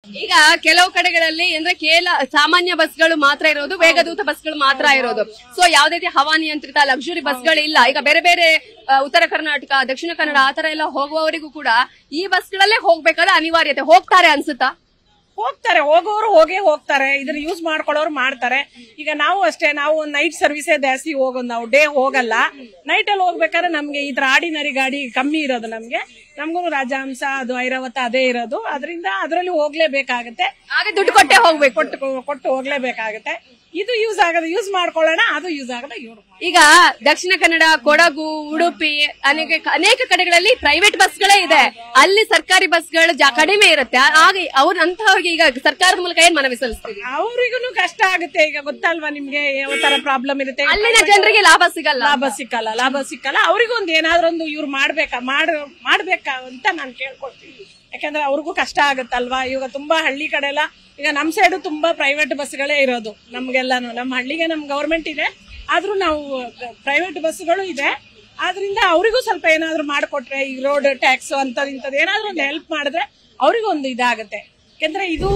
ಈಗ ಕೆಲವು ಕಡೆಗಳಲ್ಲಿ ಅಂದ್ರೆ ಕೇಲ ಸಾಮಾನ್ಯ ಬಸ್ಗಳು ಮಾತ್ರ ಇರೋದು ವೇಗದೂತ ಬಸ್ಗಳು ಮಾತ್ರ ಇರೋದು ಸೊ ಯಾವುದೇ ರೀತಿ ಹವಾನಿಯಂತ್ರಿತ ಲಕ್ಸುರಿ ಬಸ್ಗಳು ಇಲ್ಲ ಈಗ ಬೇರೆ ಬೇರೆ ಆ, ಉತ್ತರ ಕರ್ನಾಟಕ ದಕ್ಷಿಣ ಕನ್ನಡ ಆತರ ಎಲ್ಲ ಹೋಗುವವರಿಗೂ ಕೂಡ ಈ ಬಸ್ಗಳಲ್ಲೇ ಹೋಗ್ಬೇಕಾದ ಅನಿವಾರ್ಯತೆ ಹೋಗ್ತಾರೆ ಅನ್ಸುತ್ತಾ ಹೋಗ್ತಾರೆ ಹೋಗೋರು ಹೋಗೇ ಹೋಗ್ತಾರೆ ಇದ್ರ ಯೂಸ್ ಮಾಡ್ಕೊಳ್ಳೋರು ಮಾಡ್ತಾರೆ ಈಗ ನಾವು ಅಷ್ಟೇ ನಾವು ನೈಟ್ ಸರ್ವಿಸೇ ಜಾಸ್ತಿ ಹೋಗೋದು ನಾವು ಡೇ ಹೋಗಲ್ಲ ನೈಟ್ ಅಲ್ಲಿ ಹೋಗ್ಬೇಕಾದ್ರೆ ನಮ್ಗೆ ಇದ್ರ ಆರ್ಡಿನರಿ ಗಾಡಿ ಕಮ್ಮಿ ಇರೋದು ನಮ್ಗೆ ನಮ್ಗೂ ರಾಜಹಂಸ ಅದು ಐರಾವತ ಅದೇ ಇರೋದು ಅದರಿಂದ ಅದರಲ್ಲಿ ಹೋಗ್ಲೇಬೇಕಾಗತ್ತೆ ಹಾಗೆ ದುಡ್ಡು ಕೊಟ್ಟೆ ಹೋಗ್ಬೇಕು ಕೊಟ್ಟು ಕೊಟ್ಟು ಹೋಗ್ಲೇಬೇಕಾಗತ್ತೆ ಇದು ಯೂಸ್ ಆಗದ ಯೂಸ್ ಮಾಡ್ಕೊಳ್ಳೋಣ ಅದು ಯೂಸ್ ಆಗದ ಇವ್ರು ಈಗ ದಕ್ಷಿಣ ಕನ್ನಡ ಕೊಡಗು ಉಡುಪಿ ಅನೇಕ ಅನೇಕ ಕಡೆಗಳಲ್ಲಿ ಪ್ರೈವೇಟ್ ಬಸ್ಗಳೇ ಇದೆ ಅಲ್ಲಿ ಸರ್ಕಾರಿ ಬಸ್ಗಳು ಜಾ- ಕಡಿಮೆ ಇರುತ್ತೆ ಹಾಗೆ ಅವ್ರ ಅಂತವ್ರಿಗೆ ಈಗ ಸರ್ಕಾರದ ಮೂಲಕ ಏನ್ ಮನವಿ ಸಲ್ಲಿಸ್ತೀವಿ ಅವ್ರಿಗೂ ಕಷ್ಟ ಆಗುತ್ತೆ ಈಗ ಗೊತ್ತಲ್ವಾ ನಿಮ್ಗೆ ಯಾವ ತರ ಪ್ರಾಬ್ಲಮ್ ಇರುತ್ತೆ ಈಗ ಅಲ್ಲಿನ ಜನರಿಗೆ ಲಾಭ ಸಿಗಲ್ಲ ಲಾಭ ಸಿಕ್ಕಲ್ಲ ಲಾಭ ಸಿಕ್ಕಲ್ಲ ಅವ್ರಿಗೂ ಒಂದು ಏನಾದ್ರೊಂದು ಇವ್ರು ಮಾಡ್ಬೇಕಾ ಮಾಡ್ ಮಾಡ್ಬೇಕಾ ಅಂತ ನಾನು ಕೇಳ್ಕೊಳ್ತೀನಿ ಯಾಕಂದ್ರೆ ಅವ್ರಿಗೂ ಕಷ್ಟ ಆಗುತ್ತಲ್ವಾ ಇವಾಗ ತುಂಬಾ ಹಳ್ಳಿ ಕಡೆ ಎಲ್ಲ ಈಗ ನಮ್ ಸೈಡ್ ತುಂಬಾ ಪ್ರೈವೇಟ್ ಬಸ್ಗಳೇ ಇರೋದು ನಮ್ಗೆಲ್ಲಾನು ನಮ್ಮ ಹಳ್ಳಿಗೆ ನಮ್ ಗೌರ್ಮೆಂಟ್ ಇದೆ ಆದ್ರೂ ನಾವು ಪ್ರೈವೇಟ್ ಬಸ್ಗಳು ಇದೆ ಆದ್ರಿಂದ ಅವರಿಗೂ ಸ್ವಲ್ಪ ಏನಾದ್ರು ಮಾಡ್ಕೊಟ್ರೆ ಈ ರೋಡ್ ಟ್ಯಾಕ್ಸ್ ಅಂತದ್ ಇಂಥದ್ದು ಏನಾದ್ರು ಒಂದು ಹೆಲ್ಪ್ ಮಾಡಿದ್ರೆ ಅವ್ರಿಗೂ ಒಂದು ಇದಾಗುತ್ತೆ ಯಾಕಂದ್ರೆ ಇದು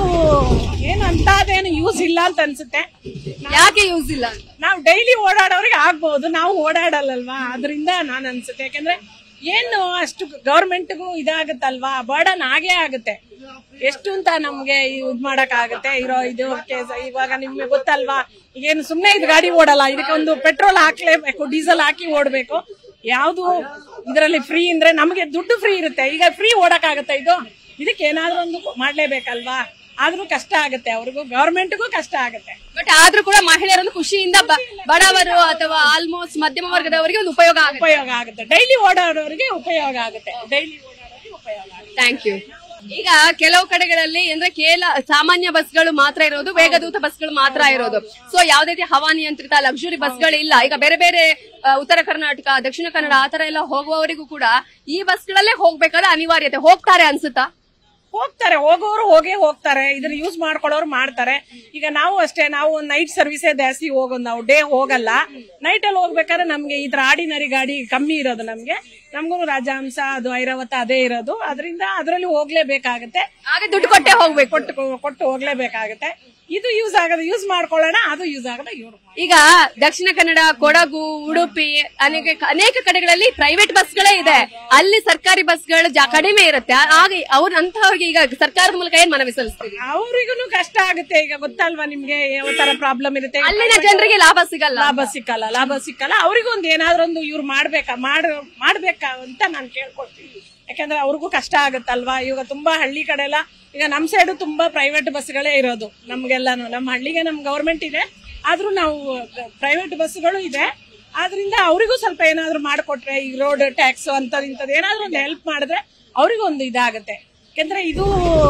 ಏನು ಅಂತದೇನು ಯೂಸ್ ಇಲ್ಲ ಅಂತ ಅನ್ಸುತ್ತೆ ಯಾಕೆ ಯೂಸ್ ಇಲ್ಲ ಅಂತ ನಾವು ಡೈಲಿ ಓಡಾಡೋರಿಗೆ ಆಗ್ಬಹುದು ನಾವು ಓಡಾಡಲ್ಲಲ್ವಾ ಅದರಿಂದ ನಾನು ಅನ್ಸುತ್ತೆ ಯಾಕಂದ್ರೆ ಏನು ಅಷ್ಟು ಗೌರ್ಮೆಂಟ್ಗೂ ಇದಾಗುತ್ತಲ್ವಾ ಬರ್ಡನ್ ಆಗೇ ಆಗುತ್ತೆ ಎಷ್ಟು ಅಂತ ನಮ್ಗೆ ಇದ್ ಮಾಡಕ್ ಆಗುತ್ತೆ ಇರೋ ಇದು ಕೇಸ್ ಇವಾಗ ನಿಮ್ಗೆ ಗೊತ್ತಲ್ವಾ ಏನು ಸುಮ್ನೆ ಇದು ಗಾಡಿ ಓಡಲ್ಲ ಇದಕ್ಕೆ ಒಂದು ಪೆಟ್ರೋಲ್ ಹಾಕ್ಲೇಬೇಕು ಡೀಸೆಲ್ ಹಾಕಿ ಓಡ್ಬೇಕು ಯಾವ್ದು ಇದರಲ್ಲಿ ಫ್ರೀ ಅಂದ್ರೆ ನಮಗೆ ದುಡ್ಡು ಫ್ರೀ ಇರುತ್ತೆ ಈಗ ಫ್ರೀ ಓಡಕ್ ಆಗುತ್ತೆ ಇದು ಇದಕ್ಕೆ ಏನಾದ್ರೂ ಒಂದು ಮಾಡ್ಲೇಬೇಕಲ್ವಾ ಆದ್ರೂ ಕಷ್ಟ ಆಗುತ್ತೆ ಅವ್ರಿಗೂ ಗೌರ್ಮೆಂಟ್ಗೂ ಕಷ್ಟ ಆಗುತ್ತೆ ಬಟ್ ಆದ್ರೂ ಕೂಡ ಮಹಿಳೆಯರನ್ನು ಖುಷಿಯಿಂದ ಬ- ಬಡವರು ಅಥವಾ ಆಲ್ಮೋಸ್ಟ್ ಮಧ್ಯಮ ವರ್ಗದವರಿಗೆ ಒಂದು ಉಪಯೋಗ ಆಗುತ್ತೆ ಉಪಯೋಗ ಆಗುತ್ತೆ ಡೈಲಿ ಓಡಾಡೋರಿಗೆ ಉಪಯೋಗ ಆಗುತ್ತೆ ಡೈಲಿ ಓಡಾಡೋರಿಗೆ ಉಪಯೋಗ ಆಗುತ್ತೆ ಥ್ಯಾಂಕ್ ಯು ಈಗ ಕೆಲವು ಕಡೆಗಳಲ್ಲಿ ಅಂದ್ರೆ ಕೇಲ ಸಾಮಾನ್ಯ ಬಸ್ಗಳು ಮಾತ್ರ ಇರೋದು ವೇಗದೂತ ಬಸ್ಗಳು ಮಾತ್ರ ಇರೋದು ಸೊ ಯಾವುದೇ ರೀತಿ ಹವಾನಿಯಂತ್ರಿತ ಲಕ್ಸುರಿ ಬಸ್ಗಳು ಇಲ್ಲ ಈಗ ಬೇರೆ ಬೇರೆ ಆ, ಉತ್ತರ ಕರ್ನಾಟಕ ದಕ್ಷಿಣ ಕನ್ನಡ ಆತರ ಎಲ್ಲ ಹೋಗುವವರಿಗೂ ಕೂಡ ಈ ಬಸ್ಗಳಲ್ಲೇ ಹೋಗ್ಬೇಕಾದ ಅನಿವಾರ್ಯತೆ ಹೋಗ್ತಾರೆ ಅನ್ಸುತ್ತಾ ಹೋಗ್ತಾರೆ ಹೋಗೋರು ಹೋಗೇ ಹೋಗ್ತಾರೆ ಇದ್ರ ಯೂಸ್ ಮಾಡ್ಕೊಳ್ಳೋರು ಮಾಡ್ತಾರೆ ಈಗ ನಾವು ಅಷ್ಟೇ ನಾವು ನೈಟ್ ಸರ್ವಿಸೇ ಜಾಸ್ತಿ ಹೋಗೋದು ನಾವು ಡೇ ಹೋಗಲ್ಲ ನೈಟ್ ಅಲ್ಲಿ ಹೋಗ್ಬೇಕಾದ್ರೆ ನಮ್ಗೆ ಇದ್ರ ಆರ್ಡಿನರಿ ಗಾಡಿ ಕಮ್ಮಿ ಇರೋದು ನಮ್ಗೆ ನಮ್ಗೂ ರಾಜಹಂಸ ಅದು ಐರಾವತ ಅದೇ ಇರೋದು ಅದರಿಂದ ಅದರಲ್ಲಿ ಹೋಗ್ಲೇಬೇಕಾಗತ್ತೆ ಹಾಗೆ ದುಡ್ಡು ಕೊಟ್ಟೆ ಹೋಗ್ಬೇಕು ಕೊಟ್ಟು ಕೊಟ್ಟು ಹೋಗ್ಲೇಬೇಕಾಗತ್ತೆ ಇದು ಯೂಸ್ ಆಗದ ಯೂಸ್ ಮಾಡ್ಕೊಳ್ಳೋಣ ಅದು ಯೂಸ್ ಆಗದ ಇವ್ರು ಈಗ ದಕ್ಷಿಣ ಕನ್ನಡ ಕೊಡಗು ಉಡುಪಿ ಅನೇಕ ಅನೇಕ ಕಡೆಗಳಲ್ಲಿ ಪ್ರೈವೇಟ್ ಬಸ್ಗಳೇ ಇದೆ ಅಲ್ಲಿ ಸರ್ಕಾರಿ ಬಸ್ಗಳು ಜಾ- ಕಡಿಮೆ ಇರುತ್ತೆ ಹಾಗೆ ಅವ್ರ ಅಂತವ್ರಿಗೆ ಈಗ ಸರ್ಕಾರದ ಮೂಲಕ ಏನ್ ಮನವಿ ಸಲ್ಲಿಸ್ತೀವಿ ಅವ್ರಿಗೂ ಕಷ್ಟ ಆಗುತ್ತೆ ಈಗ ಗೊತ್ತಲ್ವಾ ನಿಮ್ಗೆ ಯಾವ ತರ ಪ್ರಾಬ್ಲಮ್ ಇರುತ್ತೆ ಈಗ ಅಲ್ಲಿನ ಜನರಿಗೆ ಲಾಭ ಸಿಗಲ್ಲ ಲಾಭ ಸಿಕ್ಕಲ್ಲ ಲಾಭ ಸಿಕ್ಕಲ್ಲ ಅವ್ರಿಗೂ ಒಂದು ಏನಾದ್ರೊಂದು ಇವ್ರು ಮಾಡ್ಬೇಕಾ ಮಾಡ್ ಮಾಡ್ಬೇಕಾ ಅಂತ ನಾನು ಕೇಳ್ಕೊಳ್ತೀನಿ ಯಾಕಂದ್ರೆ ಅವ್ರಿಗೂ ಕಷ್ಟ ಆಗುತ್ತಲ್ವಾ ಇವಾಗ ತುಂಬಾ ಹಳ್ಳಿ ಕಡೆ ಎಲ್ಲ ಈಗ ನಮ್ ಸೈಡ್ ತುಂಬಾ ಪ್ರೈವೇಟ್ ಬಸ್ಗಳೇ ಇರೋದು ನಮ್ಗೆಲ್ಲಾನು ನಮ್ಮ ಹಳ್ಳಿಗೆ ನಮ್ ಗೌರ್ಮೆಂಟ್ ಇದೆ ಆದ್ರೂ ನಾವು ಪ್ರೈವೇಟ್ ಬಸ್ಗಳು ಇದೆ ಆದ್ರಿಂದ ಅವರಿಗೂ ಸ್ವಲ್ಪ ಏನಾದ್ರು ಮಾಡ್ಕೊಟ್ರೆ ಈ ರೋಡ್ ಟ್ಯಾಕ್ಸ್ ಅಂತದ್ ಇಂಥದ್ದು ಏನಾದ್ರು ಒಂದು ಹೆಲ್ಪ್ ಮಾಡಿದ್ರೆ ಅವ್ರಿಗೂ ಒಂದು ಇದಾಗುತ್ತೆ ಯಾಕಂದ್ರೆ ಇದು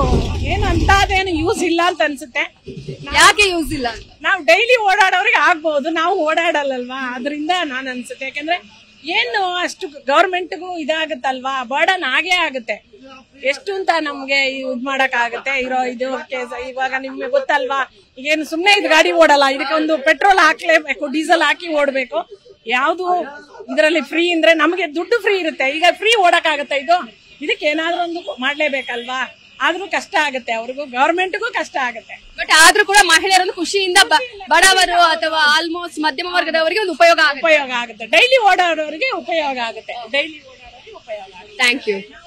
ಏನು ಅಂತದೇನು ಯೂಸ್ ಇಲ್ಲ ಅಂತ ಅನ್ಸುತ್ತೆ ಯಾಕೆ ಯೂಸ್ ಇಲ್ಲ ಅಂತ ನಾವು ಡೈಲಿ ಓಡಾಡೋರಿಗೆ ಆಗ್ಬಹುದು ನಾವು ಓಡಾಡಲ್ಲಲ್ವಾ ಅದರಿಂದ ನಾನು ಅನ್ಸುತ್ತೆ ಯಾಕಂದ್ರೆ ಏನು ಅಷ್ಟು ಗೌರ್ಮೆಂಟ್ಗೂ ಇದಾಗುತ್ತಲ್ವಾ ಬರ್ಡನ್ ಆಗೇ ಆಗುತ್ತೆ ಎಷ್ಟು ಅಂತ ನಮ್ಗೆ ಇದ್ ಮಾಡಕ್ ಆಗುತ್ತೆ ಇರೋ ಇದು ಕೇಸ್ ಇವಾಗ ನಿಮ್ಗೆ ಗೊತ್ತಲ್ವಾ ಏನು ಸುಮ್ನೆ ಇದು ಗಾಡಿ ಓಡಲ್ಲ ಇದಕ್ಕೆ ಒಂದು ಪೆಟ್ರೋಲ್ ಹಾಕ್ಲೇಬೇಕು ಡೀಸೆಲ್ ಹಾಕಿ ಓಡ್ಬೇಕು ಯಾವ್ದು ಇದರಲ್ಲಿ ಫ್ರೀ ಅಂದ್ರೆ ನಮಗೆ ದುಡ್ಡು ಫ್ರೀ ಇರುತ್ತೆ ಈಗ ಫ್ರೀ ಓಡಕ್ ಆಗುತ್ತೆ ಇದು ಇದಕ್ಕೆ ಏನಾದ್ರೂ ಒಂದು ಮಾಡ್ಲೇಬೇಕಲ್ವಾ ಆದ್ರೂ ಕಷ್ಟ ಆಗುತ್ತೆ ಅವ್ರಿಗೂ ಗೌರ್ಮೆಂಟ್ಗೂ ಕಷ್ಟ ಆಗುತ್ತೆ ಬಟ್ ಆದ್ರೂ ಕೂಡ ಮಹಿಳೆಯರನ್ನು ಖುಷಿಯಿಂದ ಬ- ಬಡವರು ಅಥವಾ ಆಲ್ಮೋಸ್ಟ್ ಮಧ್ಯಮ ವರ್ಗದವರಿಗೆ ಒಂದು ಉಪಯೋಗ ಆಗುತ್ತೆ ಉಪಯೋಗ ಆಗುತ್ತೆ ಡೈಲಿ ಓಡಾಡೋರಿಗೆ ಉಪಯೋಗ ಆಗುತ್ತೆ ಡೈಲಿ ಓಡಾಡೋರಿಗೆ ಉಪಯೋಗ ಆಗುತ್ತೆ ಥ್ಯಾಂಕ್ ಯು